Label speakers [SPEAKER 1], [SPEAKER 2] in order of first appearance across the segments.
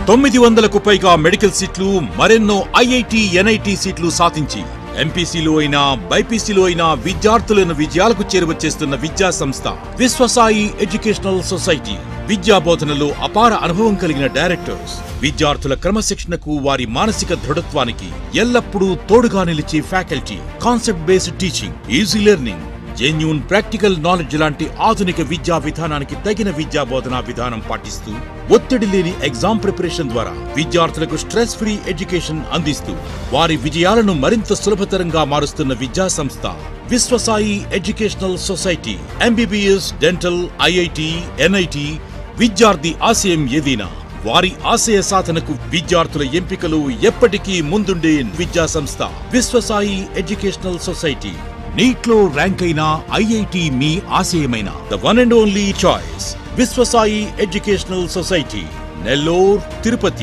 [SPEAKER 1] తొమ్మిది వందలకు పైగా మెడికల్ సీట్లు మరెన్నో ఐఐటి ఎన్ఐటి సీట్లు సాధించి ఎంపీసీలో అయినా బైపీసీలో అయినా విద్యార్థులను విజయాలకు చేరువచేస్తున్న విద్యా సంస్థ విశ్వసాయి ఎడ్యుకేషనల్ సొసైటీ విద్యా బోధనలో అపార అనుభవం కలిగిన డైరెక్టర్స్ విద్యార్థుల క్రమశిక్షణకు వారి మానసిక దృఢత్వానికి ఎల్లప్పుడూ తోడుగా నిలిచే faculty concept based teaching easy learning genuine practical knowledge లాంటి ఆధునిక విద్యా విధానానికి తగిన విద్యా బోధనా విధానం పాటిస్తూ ఒత్తిడి లేని ఎగ్జామ్ ప్రిపరేషన్ ద్వారా విద్యార్థులకు స్ట్రెస్ ఫ్రీ ఎడ్యుకేషన్ అందిస్తూ వారి విజయాలను మరింత సులభతరంగా మారుస్తున్న విద్యా సంస్థ Vishwasai educational society MBBS dental IIT NIT విద్యార్థి ఆశయం ఏదైనా వారి ఆశయ సాధనకు విద్యార్థుల ఎంపికలు ఎప్పటికీ ముందుండే విద్యా సంస్థ విశ్వసాయి ఎడ్యుకేషనల్ సొసైటీ నీట్లో ర్యాంక్ అయిన ఐఐటి మీ ఆశయమైన the one and only choice Vishwasai educational society Nellore Tirupati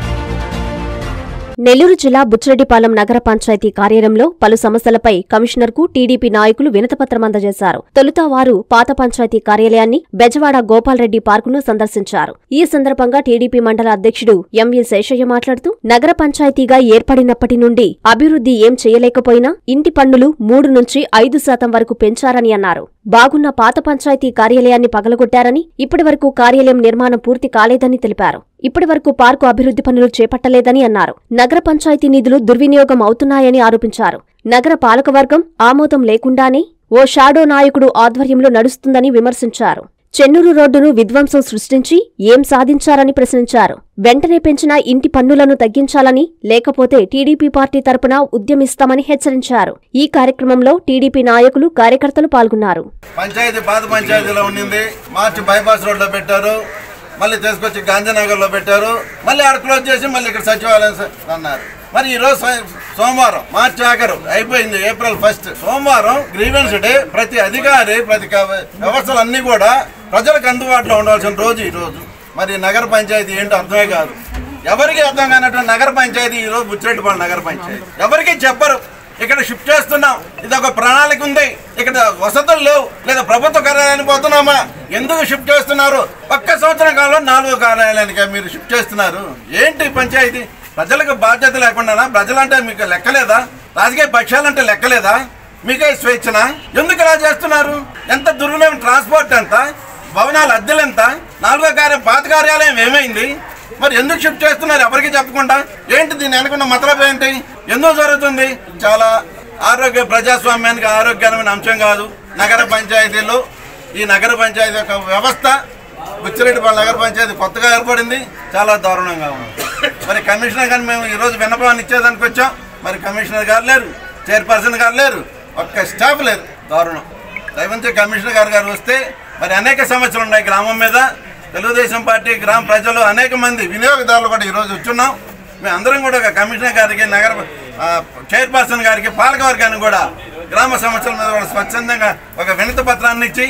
[SPEAKER 2] Nellore జిల్లా బుచ్చిరెడ్డిపాలెం నగర పంచాయతీ కార్యాలయంలో పలు సమస్యలపై కమిషనర్కు టీడీపీ నాయకులు వినతిపత్రం అందజేశారు తొలుత వారు పాత పంచాయతీ కార్యాలయాన్ని బెజవాడ గోపాల్రెడ్డి పార్కును సందర్శించారు ఈ సందర్భంగా టీడీపీ మండల అధ్యక్షుడు ఎంవి శేషయ్య మాట్లాడుతూ నగర పంచాయతీగా ఏర్పడినప్పటి నుండి అభివృద్ధి ఏం చేయలేకపోయినా ఇంటి పన్నులు మూడు నుంచి ఐదు శాతం వరకు పెంచారని అన్నారు బాగున్న పాత పంచాయతీ కార్యాలయాన్ని పగలగొట్టారని ఇప్పటివరకు కార్యాలయం నిర్మాణం పూర్తి కాలేదని తెలిపారు ఇప్పటివరకు పార్కు అభివృద్ధి పనులు చేపట్టలేదని అన్నారు నగర పంచాయతీ నిధులు దుర్వినియోగం అవుతున్నాయని ఆరోపించారు నగర పాలకవర్గం ఆమోదం లేకుండానే ఓ షాడో నాయకుడు ఆధ్వర్యంలో నడుస్తుందని విమర్శించారు చెన్నూరు రోడ్డును విధ్వంసం సృష్టించి ఏం సాధించారని ప్రశ్నించారు వెంటనే పెంచిన ఇంటి పన్నులను తగ్గించాలని లేకపోతే టీడీపీ పార్టీ తరపున ఉద్యమిస్తామని హెచ్చరించారు ఈ కార్యక్రమంలో టీడీపీ నాయకులు కార్యకర్తలు పాల్గొన్నారు
[SPEAKER 3] పంచాయతీ పాత పంచాయతీలో ఉండింది మార్చి బైపాస్ రోడ్లో పెట్టారు మళ్ళీ తీసుకొచ్చి గాంధీనగర్లో పెట్టారు మళ్ళీ ఆడ క్లోజ్ చేసి మళ్ళీ ఇక్కడ సచివాలయం స- అన్నారు మరి ఈ రోజు సోమ- సోమవారం మార్చి ఆఖరు అయిపోయింది ఏప్రిల్ ఫస్ట్ సోమవారం గ్రీవెన్స్ డే ప్రతి అధికారి ప్రతి క- వ్యవస్థలు అన్నీ కూడా ప్రజలకు అందుబాటులో ఉండవలసిన రోజు ఈ రోజు మరి నగర పంచాయతీ ఏంటో అర్థమే కాదు ఎవరికి అర్థం కానటువంటి నగర పంచాయతీ ఈ రోజు బుచ్చిరెడ్డిపాడు నగర పంచాయతీ ఎవరికి చెప్పరు ఇక్కడ షిఫ్ట్ చేస్తున్నాం ఇది ఒక ప్రణాళిక ఉంది ఇక్కడ వసతులు లేవు లేదా ప్రభుత్వ కార్యాలయానికి పోతున్నామా ఎందుకు షిఫ్ట్ చేస్తున్నారు ఒక్క సంవత్సరం కాలంలో నాలుగో కార్యాలయానికి మీరు షిఫ్ట్ చేస్తున్నారు ఏంటి ఈ పంచాయతీ ప్రజలకు బాధ్యత లేకుండా ప్రజలంటే మీకు లెక్కలేదా రాజకీయ పక్షాలంటే లెక్కలేదా మీకే స్వేచ్ఛన ఎందుకు ఇలా చేస్తున్నారు ఎంత దుర్వినియోగం ట్రాన్స్పోర్ట్ ఎంత భవనాల అద్దెలు ఎంత నాలుగో కార్యం పాత కార్యాలయం ఏమైంది మరి ఎందుకు షిఫ్ట్ చేస్తున్నారు ఎవరికి చెప్పకుండా ఏంటి దీన్ని అనుకున్న మతలబ్ ఏంటి ఎందుకు జరుగుతుంది చాలా ఆరోగ్య ప్రజాస్వామ్యానికి ఆరోగ్యకరమైన అంశం కాదు నగర పంచాయతీలో ఈ నగర పంచాయతీ యొక్క వ్యవస్థ బుచ్చిరెడ్డిపల్లి నగర పంచాయతీ కొత్తగా ఏర్పడింది చాలా దారుణంగా ఉంది మరి కమిషనర్ గారు మేము ఈరోజు విన్నపాన్ని ఇచ్చేదానికి వచ్చాం మరి కమిషనర్ గారు లేరు చైర్పర్సన్ గారు లేరు ఒక్క స్టాఫ్ లేరు దారుణం దయవంతి కమిషనర్ గారు గారు వస్తే మరి అనేక సమస్యలు ఉన్నాయి గ్రామం మీద తెలుగుదేశం పార్టీ గ్రామ ప్రజలు అనేక మంది వినియోగదారులు కూడా ఈరోజు వచ్చున్నాం మేము అందరం కూడా ఒక కమిషనర్ గారికి నగర ఆ, చైర్పర్సన్ గారికి పాలకవర్గానికి కూడా గ్రామ సమస్యల మీద కూడా స్వచ్ఛందంగా ఒక వినతి పత్రాన్ని ఇచ్చి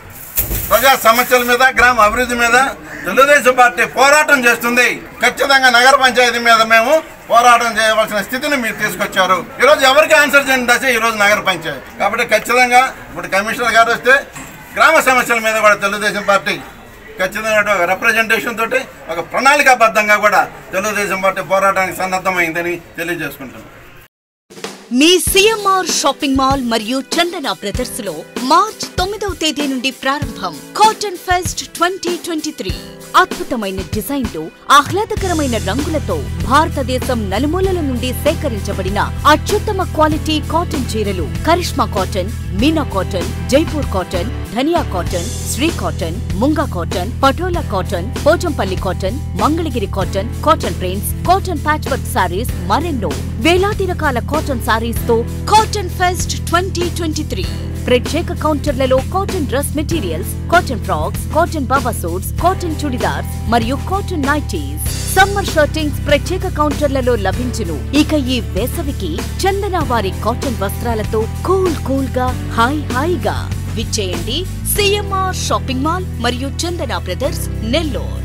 [SPEAKER 3] ప్రజా సమస్యల మీద గ్రామ అభివృద్ధి మీద తెలుగుదేశం పార్టీ పోరాటం చేస్తుంది ఖచ్చితంగా నగర పంచాయతీ మీద మేము పోరాటం చేయవలసిన స్థితిని మీరు తీసుకొచ్చారు ఈరోజు ఎవరికి ఆన్సర్ చేయని దశ ఈరోజు నగర పంచాయతీ కాబట్టి ఖచ్చితంగా ఇప్పుడు కమిషనర్ గారు వస్తే గ్రామ సమస్యల మీద కూడా తెలుగుదేశం పార్టీ ఖచ్చితంగా ఒక రిప్రజెంటేషన్ తోటి ఒక ప్రణాళికాబద్ధంగా కూడా తెలుగుదేశం పార్టీ పోరాటానికి సన్నద్ధమైందని తెలియజేసుకుంటున్నాం
[SPEAKER 4] మీ సిఎంఆర్ షాపింగ్ మాల్ మరియు చందన బ్రదర్స్ లో మార్చ్ తొమ్మిదవ తేదీ నుండి ప్రారంభం cotton fest twenty twenty three అద్భుతమైన డిజైన్లు ఆహ్లాదకరమైన రంగులతో భారతదేశం నలుమూలల నుండి సేకరించబడిన అత్యుత్తమ క్వాలిటీ కాటన్ చీరలు Karishma cotton Meena cotton Jaipur cotton Dhaniya cotton Shri cotton Munga cotton Patola cotton Pochampalli cotton Mangalagiri cotton cotton prints cotton patch work saris మరెన్నో వేలాది రకాల కాటన్ సారీస్ తో cotton fest twenty twenty three ప్రత్యేక కౌంటర్లలో cotton dress materials cotton frocks cotton baba suits cotton churidars మరియు కాటన్ నైటీస్ సమ్మర్ షర్టింగ్స్ ప్రత్యేక కౌంటర్లలో లభించును ఇక ఈ వేసవికి చందన వారి కాటన్ వస్త్రాలతో కూల్ కూల్ గా హాయ్ హాయిగా విచ్చేయండి సిఎంఆర్ షాపింగ్ మాల్ మరియు చందన బ్రదర్స్ నెల్లూరు